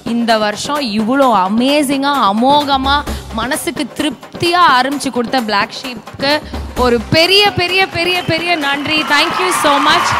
இந்த வருஷம் இவ்வளோ அமேசிங்காக அமோகமாக மனசுக்கு திருப்தியாக ஆரம்பிச்சு கொடுத்த Black ஷீப்க்கு ஒரு பெரிய பெரிய பெரிய பெரிய நன்றி தேங்க்யூ ஸோ மச்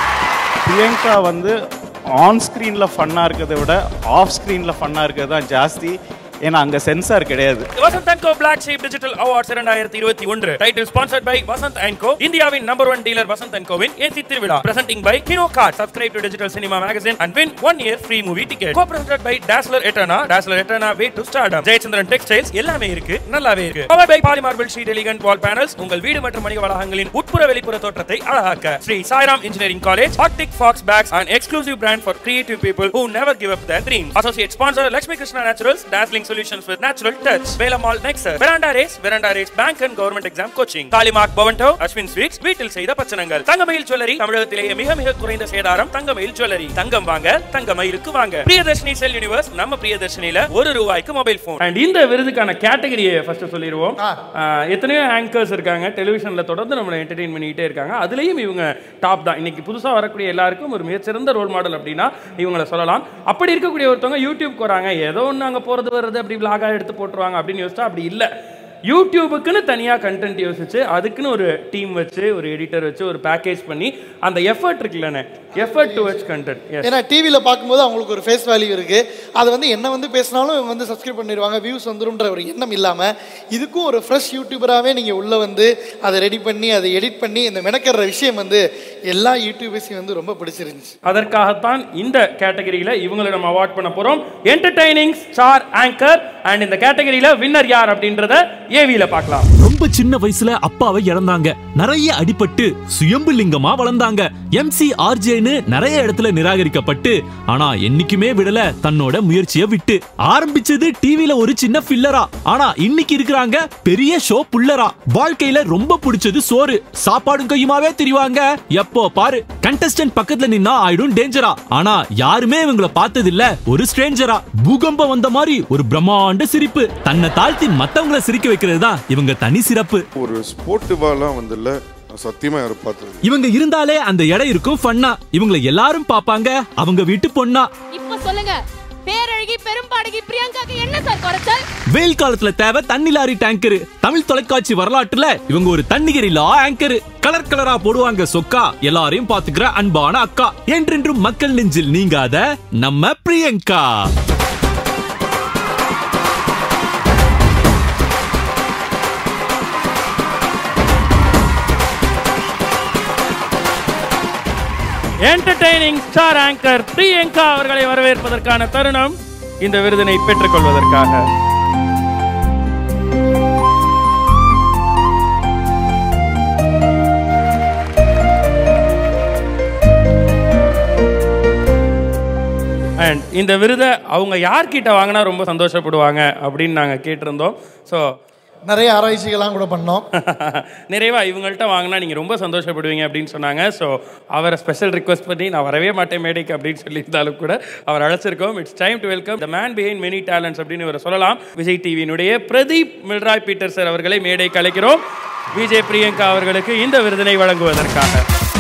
பிரியங்கா வந்து ஆன் ஸ்க்ரீனில் ஃபன்னாக இருக்கிறத விட ஆஃப் ஸ்க்ரீனில் ஃபன்னாக இருக்கிறது தான் ஜாஸ்தி ஏன்னா அங்கே சென்சார் கிடையாது Vasanth and co Black Sheep digital awards இரண்டாயிரத்தி இருபத்தி ஒன்று title sponsored by Vasanth and co இந்தியாவின் number one dealer Vasanth and கோவின் ஏசி திருவிழா presenting by Kino Cart subscribe to digital cinema magazine and win one year free movie ticket co presented by Dazzler Etna Dazzler Etna way to stardom Jayachandran textiles எல்லாமே இருக்கு நல்லாவே இருக்கு power by polymarble sheet elegant wall panels உங்கள் வீடு மற்றும் வணிக வளாகங்களின் உட்புற வெளிப்புற தோற்றத்தை அழகாக்க ஸ்ரீ சாய்ராம் இன்ஜினியரிங் காலேஜ் ஹாட்டிக் fox backs and exclusive brand for creative people who never give up their dreams associate sponsor Lakshmi Krishna naturals dazzling solutions with natural touch Velammal nexus veranda race veranda race bank and government exam coaching Kalimark Bovonto Ashwin sweets வீட்டில் செய்த பச்சனங்கள் தங்கமயில் jewellery தமிழகத்திலேயே மிக மிக குறைந்த சேதாரம் தங்கமயில் jewellery தங்கம் வாங்க தங்கமயிலுக்கு வாங்க பிரியதர்ஷினி செல் universe நம்ம பிரியதர்ஷினில ஒரு ரூபாய்க்கு மொபைல் போன் அண்ட் இந்த விருதுக்கான கேட்டகரியை ஃபர்ஸ்ட் சொல்லிடுவோம் ஆஹ், எத்தனையோ ஆங்கர்ஸ் இருக்காங்க டெலிவிஷன்ல தொடர்ந்து நம்மளை என்டர்டெயின் பண்ணிக்கிட்டே இருக்காங்க அதுலயும் இவங்க டாப் தான் இன்னைக்கு புதுசா வரக்கூடிய எல்லாருக்கும் ஒரு மிகச்சிறந்த ரோல் மாடல் அப்படின்னா இவங்கள சொல்லலாம் அப்படி இருக்கக்கூடிய ஒருத்தவங்க யூடியூப்க்கு வராங்க ஏதோ ஒன்று அங்கே போகிறது வர்றது அப்படி vlog-ஆ எடுத்து போட்டுருவாங்க அப்படின்னு யோசிச்சா அப்படி இல்லை யூடியூபுக்குன்னு தனியாக கண்டென்ட் யோசிச்சு அதுக்குன்னு ஒரு டீம் வச்சு ஒரு எடிட்டர் வச்சு ஒரு பேக்கேஜ் பண்ணி அந்த எஃபர்ட் இருக்குல்லண்ணே effort to watch content yes ஏன்னா டிவியில் பார்க்கும்போது அவங்களுக்கு ஒரு ஃபேஸ் வேல்யூ இருக்குது அது வந்து என்ன வந்து பேசினாலும் இவங்க வந்து சப்ஸ்கிரைப் பண்ணிடுவாங்க வியூஸ் வந்துரும்ன்ற ஒரு எண்ணம் இல்லாமல் இதுக்கும் ஒரு ஃப்ரெஷ் யூடியூபராகவே நீங்கள் உள்ளே வந்து அதை ரெடி பண்ணி அதை எடிட் பண்ணி இந்த மெனக்கிற விஷயம் வந்து எல்லா யூடியூபர்ஸையும் வந்து ரொம்ப பிடிச்சிருந்துச்சு அதற்காகத்தான் இந்த கேட்டகரியில இவங்களை நம்ம அவார்ட் பண்ண போறோம் என்டர்டைனிங் ஸ்டார் ஆங்கர் அண்ட் இந்த கேட்டகரியில வின்னர் யார் அப்படின்றத ஏவியில பார்க்கலாம் ரொம்ப சின்ன வயசுல அப்பாவை இழந்தாங்க நிறைய அடிபட்டு சுயம்பு லிங்கமா வளர்ந்தாங்க எம்சி ஆர்ஜேன்னு நிறைய இடத்துல நிராகரிக்கப்பட்டு ஆனா என்னைக்குமே விடல தன்னோட முயற்சியை விட்டு ஆரம்பிச்சது டிவில ஒரு சின்ன ஃபில்லரா ஆனா இன்னைக்கு இருக்கிறாங்க பெரிய ஷோ புல்லரா வாழ்க்கையில ரொம்ப பிடிச்சது சோறு சாப்பாடும் கையுமாவே தெரிவாங்க எப்போ பாரு கண்டஸ்டன்ட் பக்கத்துல நின்னா ஆயிடும் டேஞ்சரா ஆனா யாருமே இவங்கள பார்த்தது இல்ல ஒரு ஸ்ட்ரேஞ்சரா பூகம்பம் வந்த மாதிரி ஒரு பிரம்மாண்ட சிரிப்பு தன்னை தாழ்த்தி மத்தவங்கள சிரிக்க வைக்கிறது தான் இவங்க தனி சிறப்பு ஒரு ஸ்போர்ட்டிவாலாம் வந்து இல்லை சத்தியமாக யாரும் பார்த்தது இவங்க இருந்தாலே அந்த இடம் இருக்கும் ஃபன்னா இவங்களை எல்லாரும் பாப்பாங்க அவங்க வீட்டு பொண்ணா இப்போ சொல்லுங்க பேரழகி பெரும்பாடகி பிரியங்காக்கு என்ன சார் குறைச்சல் வெயில் காலத்துல தேவை தண்ணி லாரி டேங்கர் தமிழ் தொலைக்காட்சி வரலாற்றுல இவங்க ஒரு தண்ணிகரி லா ஆங்கர் கலர் கலரா போடுவாங்க சொக்கா எல்லாரையும் பாத்துக்கிற அன்பான அக்கா என்றென்றும் மக்கள் நெஞ்சில் நீங்காத நம்ம Priyanka entertaining star anchor Priyanka அவர்களை வரவேற்பதற்கான தருணம் இந்த விருதினை பெற்றுக்கொள்வதற்காக அண்ட் இந்த விருதை அவங்க யார்கிட்ட வாங்கினா ரொம்ப சந்தோஷப்படுவாங்க அப்படின்னு நாங்கள் கேட்டிருந்தோம் ஸோ நிறைய ஆராய்ச்சிகள்லாம் கூட பண்ணோம் நிறைவா இவங்கள்ட்ட வாங்கினா நீங்கள் ரொம்ப சந்தோஷப்படுவீங்க அப்படின்னு சொன்னாங்க ஸோ அவரை ஸ்பெஷல் ரிக்வஸ்ட் பண்ணி நான் வரவே மாட்டேன் மேடைக்கு அப்படின்னு சொல்லியிருந்தாலும் கூட அவர் அழைச்சிருக்கோம் it's time to welcome the man behind many talents அப்படின்னு இவரை சொல்லலாம் விஜய் டிவியினுடைய பிரதீப் மில்ராய் பீட்டர் சார் அவர்களை மேடைக்கு அழைக்கிறோம் விஜய் பிரியங்கா அவர்களுக்கு இந்த விருதினை வழங்குவதற்காக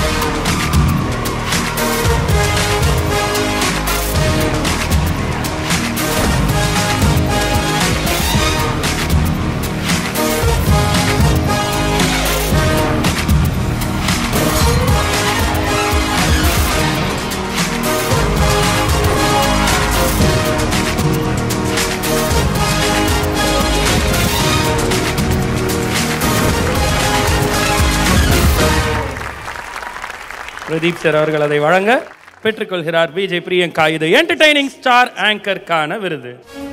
பிரதீப் சார் அவர்கள் அதை வழங்க பெற்றுக்கொள்கிறார் விஜய் பிரியங்கா இது என்டர்டைனிங் ஸ்டார் ஆங்கர்க்கான விருது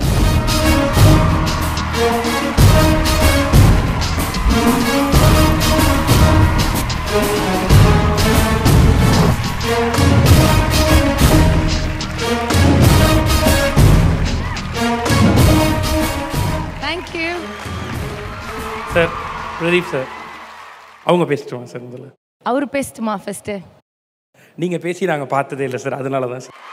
தேங்க்யூ சார் பிரதீப் சார் அவங்க பேசிட்டுவாங்க சார் முதல்ல அவர் பேசட்டுமா ஃபர்ஸ்ட்டு நீங்க பேசி நாங்க பார்த்ததே இல்லை சார் அதனால தான் சார்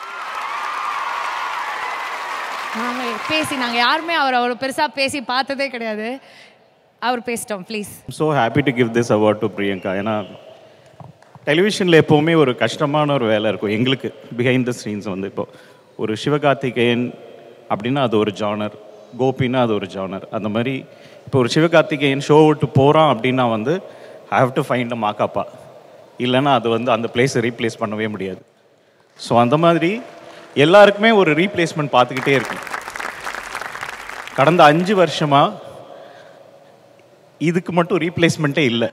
நாங்கள் பேசி நாங்கள் யாருமே அவர் அவ்வளோ பெருசாக பேசி பார்த்ததே கிடையாது அவர் பேசிட்டோம் please so happy to give this award to Priyanka ஏன்னா டெலிவிஷனில் எப்போவுமே ஒரு கஷ்டமான ஒரு வேலை இருக்கும் எங்களுக்கு பிஹைண்ட் த ஸ்க்ரீன்ஸ் வந்து இப்போ ஒரு சிவகார்த்திகேயன் அப்படின்னா அது ஒரு ஜானர் கோபின்னா அது ஒரு ஜானர் அந்த மாதிரி இப்போ ஒரு சிவகார்த்திகேயன் ஷோ விட்டு போகிறான் அப்படின்னா வந்து I have to find a மாக்காப்பா இல்லைன்னா அது வந்து அந்த பிளேஸை ரீப்ளேஸ் பண்ணவே முடியாது ஸோ அந்த மாதிரி எல்லாருக்குமே ஒரு ரீப்ளேஸ்மெண்ட் பார்த்துக்கிட்டே இருக்கும் கடந்த அஞ்சு வருஷமா இதுக்கு மட்டும் ரீப்ளேஸ்மெண்ட்டே இல்லை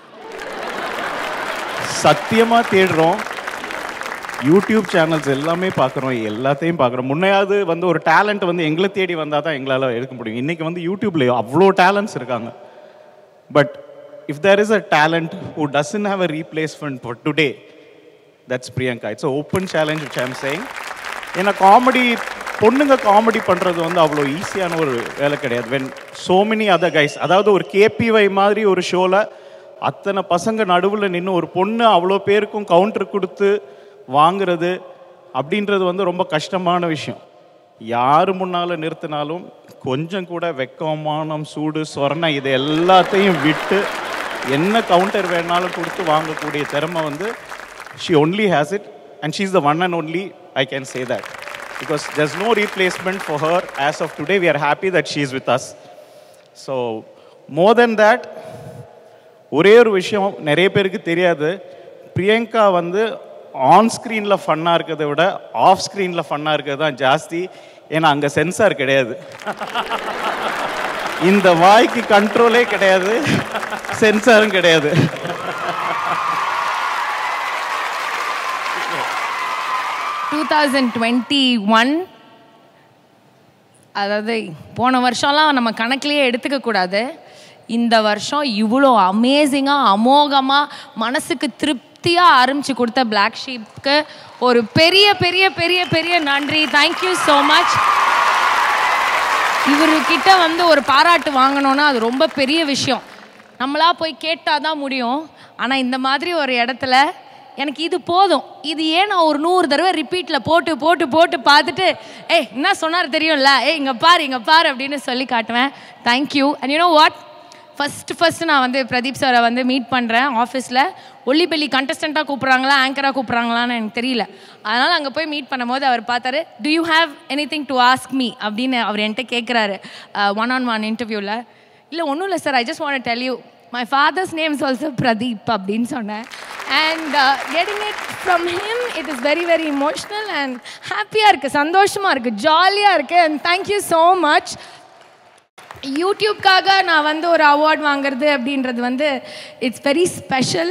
சத்தியமா தேடுறோம் யூடியூப் சேனல்ஸ் எல்லாமே பார்க்குறோம் எல்லாத்தையும் பார்க்குறோம் முன்னையாவது வந்து ஒரு டேலண்ட் வந்து எங்களை தேடி வந்தால் தான் எங்களால் எடுக்க முடியும் இன்றைக்கி வந்து யூடியூப்ல அவ்வளோ டேலண்ட்ஸ் இருக்காங்க but if there is a talent who doesn't have a replacement for today that's Priyanka it's open challenge which I'm saying ஏன்னா காமெடி பொண்ணுங்க காமெடி பண்ணுறது வந்து அவ்வளோ ஈஸியான ஒரு வேலை கிடையாது when so many other guys அதாவது ஒரு கேபிஒய் மாதிரி ஒரு ஷோவில் அத்தனை பசங்க நடுவில் நின்று ஒரு பொண்ணு அவ்வளோ பேருக்கும் கவுண்டர் கொடுத்து வாங்குறது அப்படின்றது வந்து ரொம்ப கஷ்டமான விஷயம் யார் முன்னால் நிறுத்தினாலும் கொஞ்சம் கூட வெக்கமானம் சூடு சொரணை இது எல்லாத்தையும் விட்டு என்ன கவுண்டர் வேணாலும் கொடுத்து வாங்கக்கூடிய திறமை வந்து she only has it and she is the one and only I can say that because there's no replacement for her as of today we are happy that she is with us so more then that ஒரே ஒரு விஷயம் நிறைய பேருக்கு தெரியாது பிரியங்கா வந்து on ஸ்க்ரீனில் ஃபன்னாக இருக்கிறத விட ஆஃப் ஸ்க்ரீனில் ஃபன்னாக இருக்கிறது தான் ஜாஸ்தி ஏன்னா அங்கே சென்சார் கிடையாது இந்த வாய்க்கு கண்ட்ரோலே கிடையாது சென்சாரும் கிடையாது டூ தௌசண்ட் டுவெண்ட்டி ஒன் அதாவது போன வருஷம்லாம் நம்ம கணக்கிலேயே எடுத்துக்க கூடாது இந்த வருஷம் இவ்வளோ அமேசிங்காக அமோகமாக மனசுக்கு திருப்தியாக ஆரம்பிச்சு கொடுத்த பிளாக் ஷீப்க்கு ஒரு பெரிய பெரிய பெரிய பெரிய நன்றி தேங்க்யூ ஸோ மச் இவர்கிட்ட வந்து ஒரு பாராட்டு வாங்கணும்னா அது ரொம்ப பெரிய விஷயம் நம்மளா போய் கேட்டால் தான் முடியும் ஆனால் இந்த மாதிரி ஒரு இடத்துல எனக்கு இது போதும் இது ஏன் நான் ஒரு நூறு தடவை ரிப்பீட்டில் போட்டு போட்டு போட்டு பார்த்துட்டு ஏய் என்ன சொன்னார் தெரியும்ல ஏய் இங்கே பாரு இங்கே பாரு அப்படின்னு சொல்லி காட்டுவேன் thank you and you know what first first நான் வந்து பிரதீப் சாரை வந்து மீட் பண்ணுறேன் ஆஃபீஸில் ஒல்லிபெல்லி கண்டஸ்டண்ட்டாக கூப்பிட்றாங்களா ஆங்கராக கூப்பிட்றாங்களான்னு எனக்கு தெரியல அதனால் அங்கே போய் மீட் பண்ணும்போது அவர் பார்த்தாரு do you have any thing to ask me அப்படின்னு அவர் என்கிட்ட கேட்குறாரு ஒன் ஆன் ஒன் இன்டர்வியூவில் இல்லை ஒன்றும் இல்லை sir I just want tell you my father's name is also Pradeep அப்படின்னு சொன்னேன் and getting it from him it is very very emotional and ஹாப்பியாக இருக்குது சந்தோஷமாக இருக்குது ஜாலியாக இருக்குது அண்ட் தேங்க்யூ ஸோ மச் யூடியூப்காக நான் வந்து ஒரு அவார்ட் வாங்குறது அப்படின்றது வந்து இட்ஸ் வெரி ஸ்பெஷல்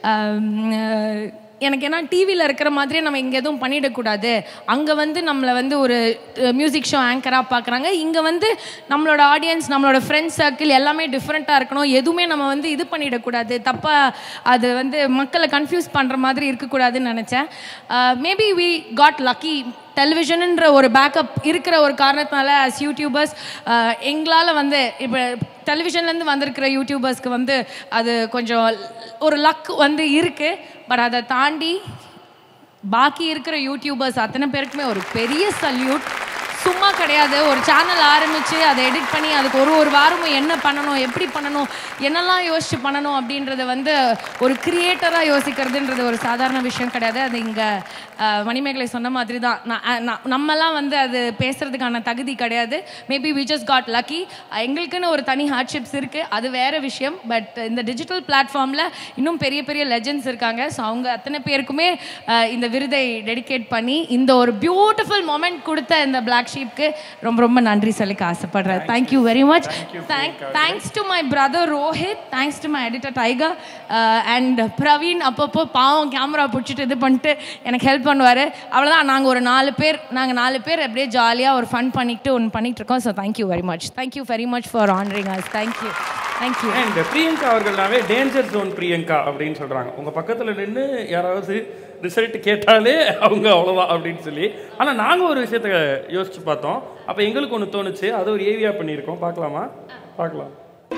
எனக்கு ஏன்னா டிவியில் இருக்கிற மாதிரியே நம்ம இங்கே எதுவும் பண்ணிடக்கூடாது அங்கே வந்து நம்மளை வந்து ஒரு மியூசிக் ஷோ ஆங்கராக பார்க்குறாங்க இங்கே வந்து நம்மளோட ஆடியன்ஸ் நம்மளோட ஃப்ரெண்ட்ஸ் சர்க்கிள் எல்லாமே டிஃப்ரெண்ட்டாக இருக்கணும் எதுவுமே நம்ம வந்து இது பண்ணிடக்கூடாது தப்பாக அது வந்து மக்களை கன்ஃபியூஸ் பண்ணுற மாதிரி இருக்கக்கூடாதுன்னு நினச்சேன் மேபி வி காட் லக்கி டெலிவிஷனுன்ற ஒரு பேக்கப் இருக்கிற ஒரு காரணத்தினால அஸ் யூடியூபர்ஸ் எங்களால் வந்து இப்போ டெலிவிஷன்லேருந்து வந்திருக்கிற யூடியூபர்ஸ்க்கு வந்து அது கொஞ்சம் ஒரு லக் வந்து இருக்குது பட் அதை தாண்டி பாக்கி இருக்கிற யூடியூபர்ஸ் அத்தனை பேருக்குமே ஒரு பெரிய சல்யூட் சும்மா கிடையாது ஒரு சேனல் ஆரம்பித்து அதை எடிட் பண்ணி அதுக்கு ஒரு ஒரு வாரமும் என்ன பண்ணணும் எப்படி பண்ணணும் என்னெல்லாம் யோசிச்சு பண்ணணும் அப்படின்றத வந்து ஒரு கிரியேட்டராக யோசிக்கிறதுன்றது ஒரு சாதாரண விஷயம் கிடையாது அது இங்கே மணிமேகலை சொன்ன மாதிரி தான் நான் அஹ், நான் நம்மலாம் வந்து அது பேசுறதுக்கான தகுதி கிடையாது maybe we just got lucky எங்களுக்குன்னு ஒரு தனி ஹார்ட்ஷிப்ஸ் இருக்குது அது வேற விஷயம் பட் இந்த டிஜிட்டல் பிளாட்ஃபார்மில் இன்னும் பெரிய பெரிய லெஜெண்ட்ஸ் இருக்காங்க ஸோ அவங்க அத்தனை பேருக்குமே அஹ், இந்த விருதை டெடிகேட் பண்ணி இந்த ஒரு பியூட்டிஃபுல் மொமெண்ட் கொடுத்த இந்த பிளாக் ஷீப்க்கு ரொம்ப ரொம்ப நன்றி சொல்லிக்க ஆசைப்படுறேன் thank you very much thank thanks to my brother Rohit thanks to my editor Tiger and Praveen அப்பப்போ பாவம் கேமரா பிடிச்சிட்டு இது பண்ணிட்டு எனக்கு ஹெல்ப் பண்ணுவார் அவ்வளோதான் நாங்கள் ஒரு நாலு பேர் நாங்கள் நாலு பேர் அப்படியே ஜாலியாக ஒரு ஃபன் பண்ணிட்டு ஒன்று பண்ணிட்டு இருக்கோம் so thank you very much thank you very much for honouring us thank you thank you and Priyanka அவர்கள்னாவே டேஞ்சர் ஜோன் பிரியங்கா அப்படின்னு சொல்றாங்க உங்க பக்கத்துல நின்று யாராவது ரிசல்ட் கேட்டாலே அவங்க அவ்வளோதான் அப்படின்னு சொல்லி ஆனா நாங்க ஒரு விஷயத்த யோசிச்சு பார்த்தோம் அப்ப எங்களுக்கு ஒன்று தோணுச்சு அதை ஒரு ஏவியா பண்ணியிருக்கோம் பார்க்கலாமா பார்க்கலாம்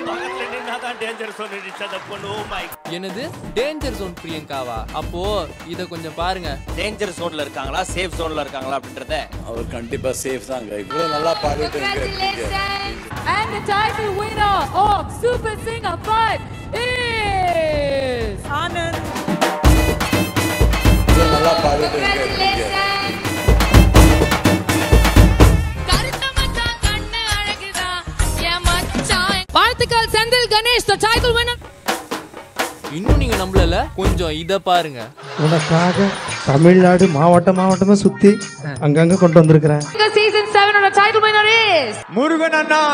என்னது டேஞ்சர் ஜோன் பிரியங்காவா அப்போ இத கொஞ்சம் பாருங்க டேஞ்சர் ஜோன்ல இருக்காங்களா சேஃப் ஜோன்ல இருக்காங்களா அப்படின்றத அவர் கண்டிப்பா சேஃப் தாங்க இவ்வளவு நல்லா பாடிட்டு And the title winner of Super Singer 5 is Anand. இவ்வளவு நல்லா பாடிட்டு Ganesh, the title winner. இன்னும் நீங்க நம்பலல கொஞ்சம் இத பாருங்க உனக்காக தமிழ்நாடு மாவட்ட மாவட்டமா சுத்தி அங்கங்க கொண்டு வந்திருக்கிறேன் The season 7 and the title winner is Murugan அண்ணா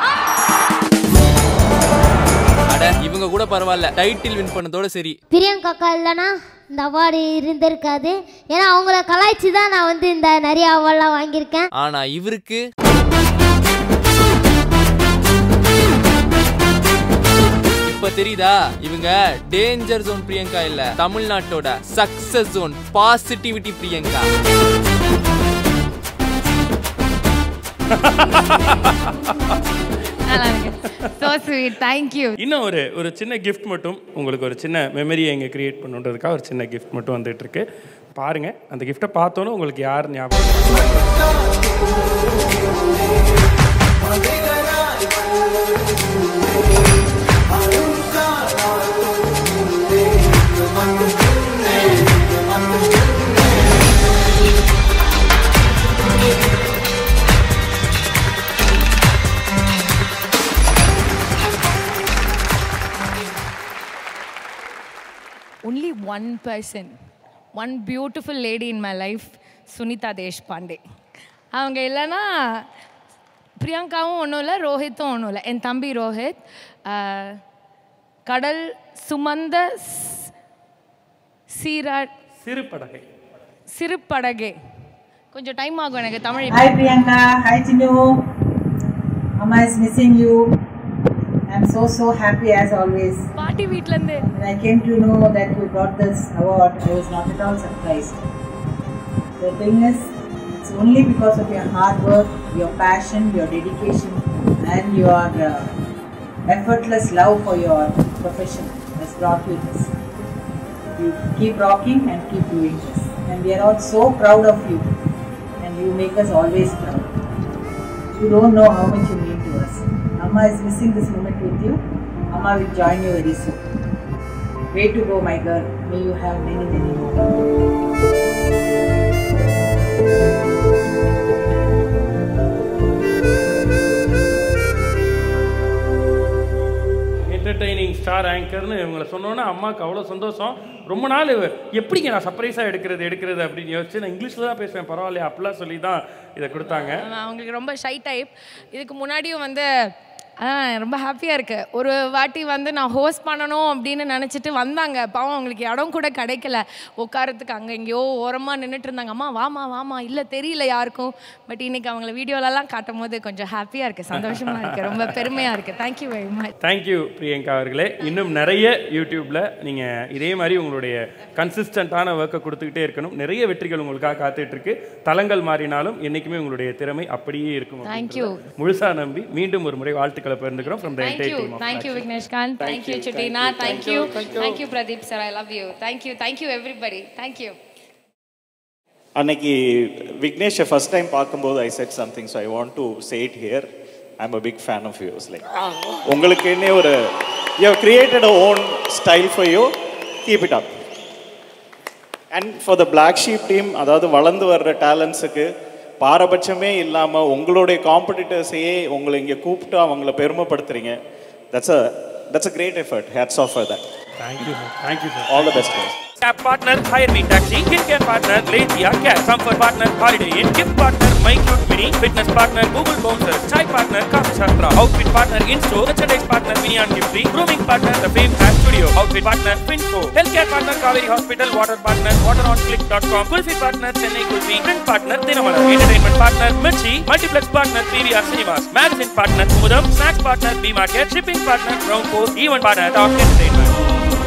அட இவங்க கூட பரவாயில்ல டைட்டில் வின் பண்ணதோட சரி பிரியங்கா அக்கா இல்லைன்னா இந்த அவார்டு இருந்திருக்காது ஏன்னா அவங்கள கலாய்ச்சி தான் நான் வந்து இந்த நிறைய அவார்ட்லாம் வாங்கியிருக்கேன் ஆனா இவருக்கு இப்ப தெரியுதா இவங்க டேஞ்சர் ஜோன் பிரியங்கா இல்ல தமிழ்நாட்டோட சக்சஸ் ஜோன் பாசிட்டிவிட்டி பிரியங்கா நல்லா இருக்கு ஸோ ஸ்வீட் தேங்க்யூ இன்னும் ஒரு ஒரு சின்ன கிஃப்ட் மட்டும் உங்களுக்கு ஒரு சின்ன மெமரியை இங்கே கிரியேட் பண்ணுன்றதுக்காக ஒரு சின்ன கிஃப்ட் மட்டும் வந்துட்டு இருக்கு பாருங்க அந்த கிஃப்ட்டை பார்த்தோன்னே உங்களுக்கு யார் ஞாபகம் only one person one beautiful lady in my life Sunita Deshpande அவங்க இல்லைன்னா பிரியங்காவும் ஒன்றும் இல்லை ரோஹித்தும் ஒன்றும் இல்லை என் தம்பி ரோஹித் ஆஹ், கடல் சுமந்த ஸ்- சீரா சிறு படகை சிறு படகே கொஞ்சம் டைம் ஆகும் எனக்கு Tamil Hi Priyanka, hi Chinu. Amma is missing you. I'm so so happy as always. பாட்டி வீட்லேருந்து When I came to know that you got this award, I was not at all surprised. The thing is, it's only because of your hard work, your passion, your dedication, and your uh, effortless love for your profession has brought you this. You keep rocking and keep doing this. And we are all so proud of you. And you make us always proud. You don't know how much you mean to us. Amma is missing this moment with you. Amma will join you very soon. Way to go, my girl. May you have many, many more. Entertaining star ஆங்கர்னு இவங்களை சொன்னோன்னே அம்மாவுக்கு அவ்வளோ சந்தோஷம் ரொம்ப நாள் இவ- எப்படிங்க நான் சர்ப்ரைஸாக எடுக்கிறது எடுக்கிறது அப்படின்னு யோசிச்சு நான் இங்கிலீஷில் தான் பேசுவேன் பரவாயில்லையா அப்படிலாம் சொல்லி தான் இதை கொடுத்தாங்க அவங்களுக்கு ரொம்ப ஷை டைப் இதுக்கு முன்னாடியும் வந்து ஆ ரொம்ப ஹாப்பியாக இருக்கு ஒரு வாட்டி வந்து நான் ஹோஸ்ட் பண்ணணும் அப்படின்னு நினச்சிட்டு வந்தாங்க பாவம் அவங்களுக்கு இடம் கூட கிடைக்கல உட்காரத்துக்கு அங்கே எங்கேயோ ஓரமாக நின்றுட்டு இருந்தாங்க அம்மா வாமா வாமா இல்லை தெரியல யாருக்கும் பட் இன்னைக்கு அவங்கள வீடியோலலாம் காட்டும் போது கொஞ்சம் ஹாப்பியாக இருக்குது சந்தோஷமாக இருக்குது ரொம்ப பெருமையாக இருக்குது thank you very much thank you Priyanka அவர்களே இன்னும் நிறைய யூடியூப்பில் நீங்கள் இதே மாதிரி உங்களுடைய கன்சிஸ்டண்ட்டான ஒர்க்கை கொடுத்துக்கிட்டே இருக்கணும் நிறைய வெற்றிகள் உங்களுக்காக காத்துட்டு இருக்கு தளங்கள் மாறினாலும் என்றைக்குமே உங்களுடைய திறமை அப்படியே இருக்கும் Thank you. அப்படின்றத முழுசா நம்பி மீண்டும் ஒரு முறை வாழ்த்துக்களை பகிர்ந்துக்கிறோம் from the Thank you. Entire Thank you, Vigneshkan. Thank you, Chitina. Thank you. Thank you, Pradeep sir. I love you. Thank you. Thank you, everybody. Thank you. அன்னைக்கு விக்னேஷை ஃபர்ஸ்ட் டைம் பார்க்கும்போது I said something so I want to say it here I am a big fan of yours like உங்களுக்கு என்ன ஒரு you created a own style for you keep it up and for the Black Sheep team அதாவது வளர்ந்து வர்ற டேலண்ட்ஸுக்கு பாரபட்சமே இல்லாமல் உங்களுடைய காம்படிட்டர்ஸையே உங்களை இங்கே கூப்பிட்டு அவங்கள பெருமைப்படுத்துறீங்க that's a that's a great effort hats off that thank you thank you sir all the best App partner Hire Me Taxi, Skin Care partner Latia Cat, Comfort partner Holiday Inn, Gift partner My Cute Mini, Fitness partner Google Bouncers, Chai partner Coffee Shastra, Outfit partner InStore, Merchandise partner Minion Gift Free, Grooming partner The Fame Hair Studio, Outfit partner Finco, Healthcare partner Kaveri Hospital, Water partner WateronClick.com, Kulfi partner Chennai Kulfi, Print partner Tinamala, Entertainment partner Mirchi, Multiplex partner PVR Cinemas, Magazine partner Kumudam, Snacks partner B Market, Shipping partner Brown Post, Event partner Top Entertainment.